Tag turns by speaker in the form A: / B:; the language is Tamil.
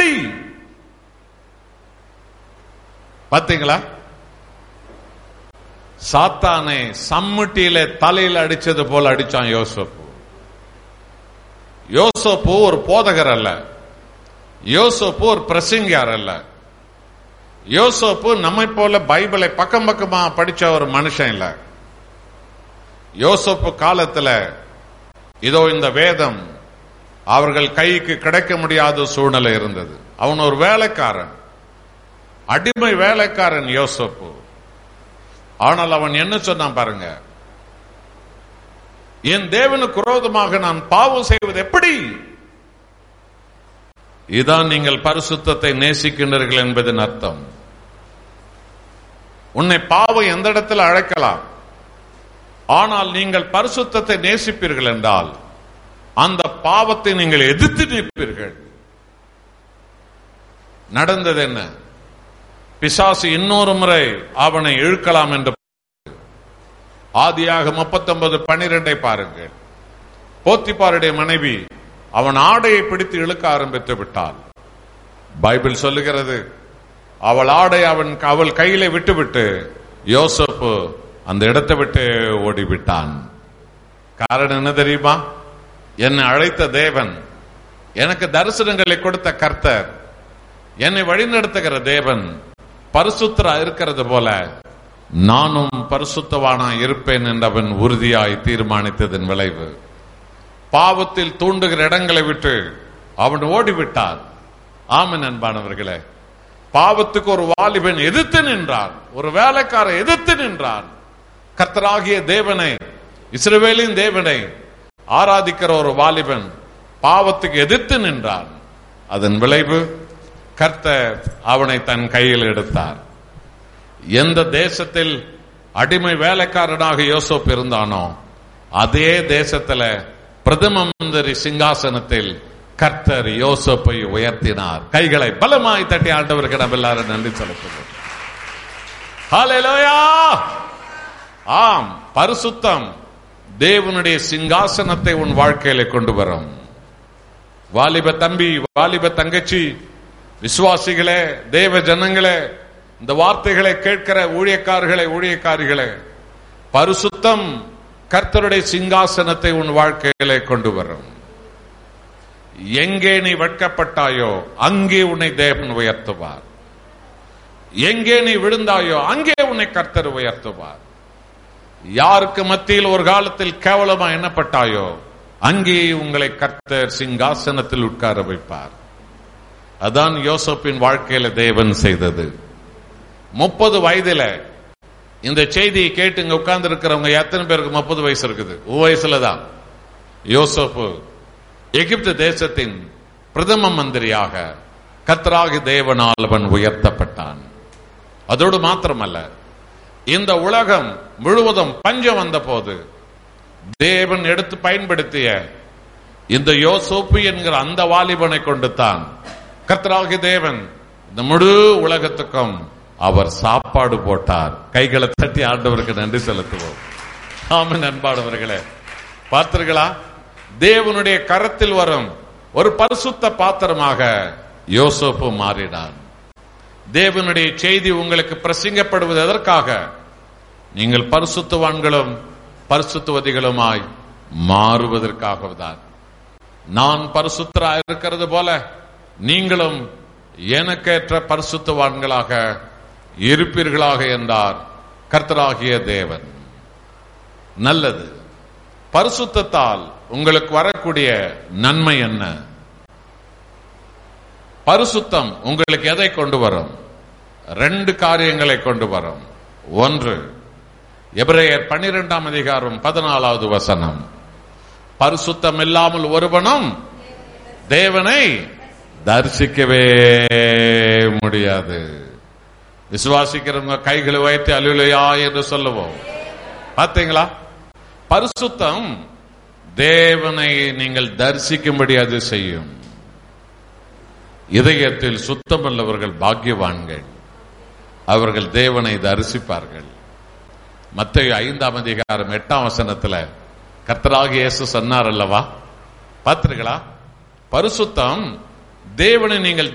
A: எப்படி பாத்தீங்களா சாத்தானை சம்முட்டியில தலையில் அடிச்சது போல அடிச்சான் யோசப்பு யோசப்பு ஒரு போதகர் அல்ல யோசப்பு ஒரு பிரசங்கியார் அல்ல யோசப்பு நம்மை போல பைபிளை பக்கம் பக்கமா படிச்ச ஒரு மனுஷன் இல்ல யோசப்பு காலத்துல இதோ இந்த வேதம் அவர்கள் கைக்கு கிடைக்க முடியாத சூழ்நிலை இருந்தது அவன் ஒரு வேலைக்காரன் அடிமை வேலைக்காரன் யோசப்பு ஆனால் அவன் என்ன சொன்னான் பாருங்க என் தேவனுக்கு விரோதமாக நான் பாவம் செய்வது எப்படி இதான் நீங்கள் பரிசுத்தத்தை நேசிக்கின்றீர்கள் என்பதன் அர்த்தம் உன்னை பாவம் எந்த இடத்துல அழைக்கலாம் ஆனால் நீங்கள் பரிசுத்தத்தை நேசிப்பீர்கள் என்றால் அந்த பாவத்தை நீங்கள் எதிர்த்து நிற்பீர்கள் நடந்தது என்ன பிசாசு இன்னொரு முறை அவனை இழுக்கலாம் என்று ஆதியாக முப்பத்தொன்பது பனிரெண்டை பாருங்கள் போத்திப்பாருடைய மனைவி அவன் ஆடையை பிடித்து இழுக்க ஆரம்பித்து விட்டாள் பைபிள் சொல்லுகிறது அவள் ஆடை அவன் அவள் கையில விட்டுவிட்டு யோசப்பு அந்த இடத்தை விட்டு ஓடிவிட்டான் காரணம் என்ன தெரியுமா என்னை அழைத்த தேவன் எனக்கு தரிசனங்களை கொடுத்த கர்த்தர் என்னை வழிநடத்துகிற தேவன் பரிசுத்தரா இருக்கிறது போல நானும் பரிசுத்தவானா இருப்பேன் என்றவன் உறுதியாய் தீர்மானித்ததன் விளைவு பாவத்தில் தூண்டுகிற இடங்களை விட்டு அவன் ஓடிவிட்டான் ஆமன் அன்பானவர்களே பாவத்துக்கு ஒரு வாலிபன் எதிர்த்து நின்றான் ஒரு வேலைக்காரன் எதிர்த்து நின்றான் கர்த்தராகிய தேவனை இஸ்ரவேலின் தேவனை ஆராதிக்கிற ஒரு வாலிபன் பாவத்துக்கு எதிர்த்து நின்றான் அதன் விளைவு கர்த்தர் அவனை தன் கையில் எடுத்தார் எந்த தேசத்தில் அடிமை வேலைக்காரனாக யோசப் இருந்தானோ அதே தேசத்துல பிரதம மந்திரி சிங்காசனத்தில் கர்த்தர் யோசப்பை உயர்த்தினார் கைகளை பலமாய் தட்டி ஆண்டவருக்கு நம்ம எல்லாரும் நன்றி செலுத்துவோம் ஹalleluya ஆம் பரிசுத்தம் தேவனுடைய சிங்காசனத்தை உன் வாழ்க்கையில கொண்டு வரும் வாலிப தம்பி வாலிப தங்கச்சி விசுவாசிகளே தேவ ஜனங்களே இந்த வார்த்தைகளை கேட்கிற ஊழியக்காரர்களே ஊழியக்காரிகளே பரிசுத்தம் கர்த்தருடைய சிங்காசனத்தை உன் வாழ்க்கையிலே கொண்டு வரும் எங்கே நீ வெட்கப்பட்டாயோ அங்கே உன்னை தேவன் உயர்த்துவார் எங்கே நீ விழுந்தாயோ அங்கே உன்னை கர்த்தர் உயர்த்துவார் யாருக்கு மத்தியில் ஒரு காலத்தில் கேவலமா எண்ணப்பட்டாயோ அங்கே உங்களை கர்த்தர் சிங்காசனத்தில் உட்கார வைப்பார் அதான் யோசப்பின் வாழ்க்கையில தேவன் செய்தது முப்பது வயதுல இந்த செய்தியை கேட்டு இங்க உட்கார்ந்து இருக்கிறவங்க எத்தனை பேருக்கு முப்பது வயசு இருக்குது உன் வயசுல தான் யோசப்பு எகிப்து தேசத்தின் பிரதம மந்திரியாக கத்ராகி தேவனால் அவன் உயர்த்தப்பட்டான் அதோடு மாத்திரமல்ல இந்த உலகம் முழுவதும் பஞ்சம் வந்த போது தேவன் எடுத்து பயன்படுத்திய இந்த யோசோப்பு என்கிற அந்த வாலிபனை கொண்டு தான் கர்த்தராகி தேவன் இந்த முழு உலகத்துக்கும் அவர் சாப்பாடு போட்டார் கைகளை தட்டி ஆண்டவருக்கு நன்றி செலுத்துவோம் ஆமன் அன்பானவர்களே பார்த்தீர்களா தேவனுடைய கரத்தில் வரும் ஒரு பரிசுத்த பாத்திரமாக யோசோப்பு மாறினான் தேவனுடைய செய்தி உங்களுக்கு பிரசங்கப்படுவது எதற்காக நீங்கள் பரிசுத்தவான்களும் பரிசுத்தவதிகளுமாய் மாறுவதற்காகத்தான் நான் பரிசுத்தரா இருக்கிறது போல நீங்களும் எனக்கேற்ற பரிசுத்தவான்களாக இருப்பீர்களாக என்றார் கர்த்தராகிய தேவன் நல்லது பரிசுத்தத்தால் உங்களுக்கு வரக்கூடிய நன்மை என்ன பரிசுத்தம் உங்களுக்கு எதை கொண்டு வரும் ரெண்டு காரியங்களை கொண்டு வரும் ஒன்று எபிரேயர் பன்னிரெண்டாம் அதிகாரம் பதினாலாவது வசனம் பரிசுத்தம் இல்லாமல் ஒருவனும் தேவனை தரிசிக்கவே முடியாது விசுவாசிக்கிறவங்க கைகளை வைத்து அலுவலையா என்று சொல்லுவோம் பார்த்தீங்களா பரிசுத்தம் தேவனை நீங்கள் தரிசிக்கும்படி அது செய்யும் இதயத்தில் சுத்தமுள்ளவர்கள் பாக்கியவான்கள் அவர்கள் தேவனை தரிசிப்பார்கள் மத்திய ஐந்தாம் அதிகாரம் எட்டாம் வசனத்துல கர்த்தராக இயேசு சொன்னார் அல்லவா பார்த்திருங்களா பரிசுத்தம் தேவனை நீங்கள்